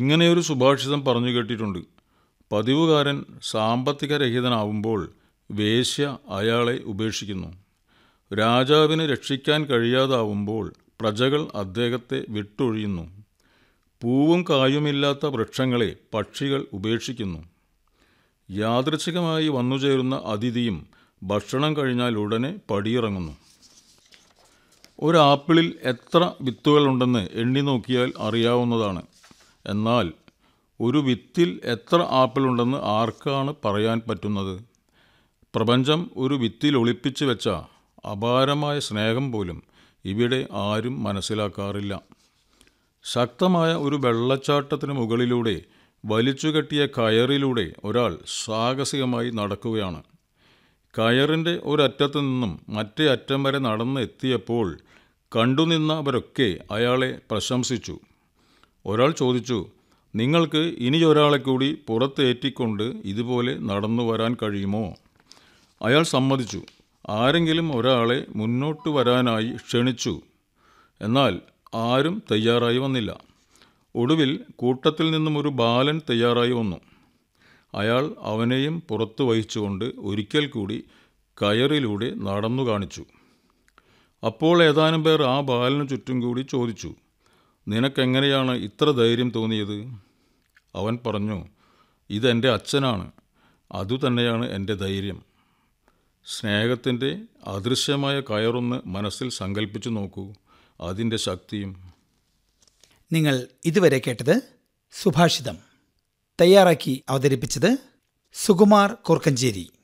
ഇങ്ങനെയൊരു സുഭാഷിതം പറഞ്ഞു കേട്ടിട്ടുണ്ട് പതിവുകാരൻ സാമ്പത്തിക രഹിതനാവുമ്പോൾ വേശ്യ അയാളെ ഉപേക്ഷിക്കുന്നു രാജാവിന് രക്ഷിക്കാൻ കഴിയാതാവുമ്പോൾ പ്രജകൾ അദ്ദേഹത്തെ വിട്ടൊഴിയുന്നു പൂവും കായുമില്ലാത്ത വൃക്ഷങ്ങളെ പക്ഷികൾ ഉപേക്ഷിക്കുന്നു യാദൃച്ഛികമായി വന്നുചേരുന്ന അതിഥിയും ഭക്ഷണം കഴിഞ്ഞാൽ ഉടനെ പടിയിറങ്ങുന്നു ഒരു ആപ്പിളിൽ എത്ര വിത്തുകളുണ്ടെന്ന് എണ്ണി നോക്കിയാൽ അറിയാവുന്നതാണ് എന്നാൽ ഒരു വിത്തിൽ എത്ര ആപ്പിളുണ്ടെന്ന് ആർക്കാണ് പറയാൻ പറ്റുന്നത് പ്രപഞ്ചം ഒരു വിത്തിൽ ഒളിപ്പിച്ചു വെച്ച അപാരമായ സ്നേഹം പോലും ഇവിടെ ആരും മനസ്സിലാക്കാറില്ല ശക്തമായ ഒരു വെള്ളച്ചാട്ടത്തിന് മുകളിലൂടെ വലിച്ചുകെട്ടിയ കയറിലൂടെ ഒരാൾ സാഹസികമായി നടക്കുകയാണ് കയറിൻ്റെ ഒരറ്റത്തു നിന്നും മറ്റേ അറ്റം വരെ നടന്ന് എത്തിയപ്പോൾ കണ്ടുനിന്നവരൊക്കെ അയാളെ പ്രശംസിച്ചു ഒരാൾ ചോദിച്ചു നിങ്ങൾക്ക് ഇനി ഒരാളെ കൂടി പുറത്തേറ്റിക്കൊണ്ട് ഇതുപോലെ നടന്നു വരാൻ കഴിയുമോ അയാൾ സമ്മതിച്ചു ആരെങ്കിലും ഒരാളെ മുന്നോട്ട് വരാനായി ക്ഷണിച്ചു എന്നാൽ ആരും തയ്യാറായി വന്നില്ല ഒടുവിൽ കൂട്ടത്തിൽ നിന്നും ഒരു ബാലൻ തയ്യാറായി വന്നു അയാൾ അവനെയും പുറത്തു വഹിച്ചുകൊണ്ട് ഒരിക്കൽ കൂടി കയറിലൂടെ നടന്നു കാണിച്ചു അപ്പോൾ ഏതാനും പേർ ആ ബാലന് ചുറ്റും കൂടി ചോദിച്ചു നിനക്കെങ്ങനെയാണ് ഇത്ര ധൈര്യം തോന്നിയത് അവൻ പറഞ്ഞു ഇതെൻ്റെ അച്ഛനാണ് അതുതന്നെയാണ് എൻ്റെ ധൈര്യം സ്നേഹത്തിൻ്റെ അദൃശ്യമായ കയറൊന്ന് മനസ്സിൽ സങ്കല്പിച്ചു നോക്കൂ അതിൻ്റെ ശക്തിയും നിങ്ങൾ ഇതുവരെ കേട്ടത് സുഭാഷിതം തയ്യാറാക്കി അവതരിപ്പിച്ചത് സുകുമാർ കോർക്കഞ്ചേരി